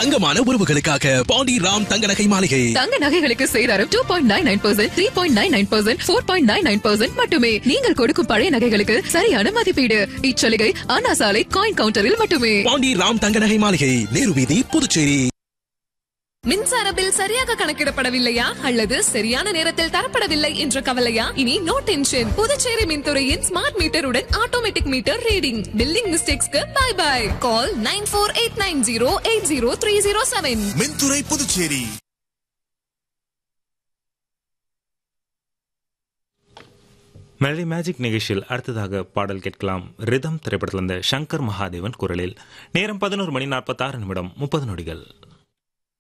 தங்கமான உறவுகளுக்காக பாண்டி ராம் தங்க நகை மாளிகை தங்க நகைகளுக்கு சேதாரம் two point nine nine percent three point nine nine percent four point nine nine percent மட்டுமே நீங்கள் கொடுக்கும் பழைய நகைகளுக்கு சரியான மதிப்பீடு இச்சலுகை அண்ணா சாலை காயின் கவுண்டரில் மட்டுமே பாண்டி ராம் தங்க நகை மாளிகை நேரு வீதி புதுச்சேரி மின்சார பில் சரியாக கணக்கிடப்படவில்லையா அல்லது சரியான நேரத்தில் தரப்படவில்லை என்ற கவலையா இனி நோ டென்ஷன் புதுச்சேரி மின்துறையின் ஸ்மார்ட் மீட்டருடன் ஆட்டோமேட்டிக் மீட்டர் ரீடிங் பில்லிங் மிஸ்டேக்ஸ்க்கு bye bye call nine four eight nine zero eight zero three zero seven மின்துறை புதுச்சேரி மெலடி மேஜிக் நிகழ்ச்சியில் அடுத்ததாக பாடல் கேட்கலாம் ரிதம் திரைப்படத்திலிருந்து சங்கர் மகாதேவன் குரலில் நேரம் பதினோரு மணி நாற்பத்தாறு நிமிடம் முப்பது நொடிகள்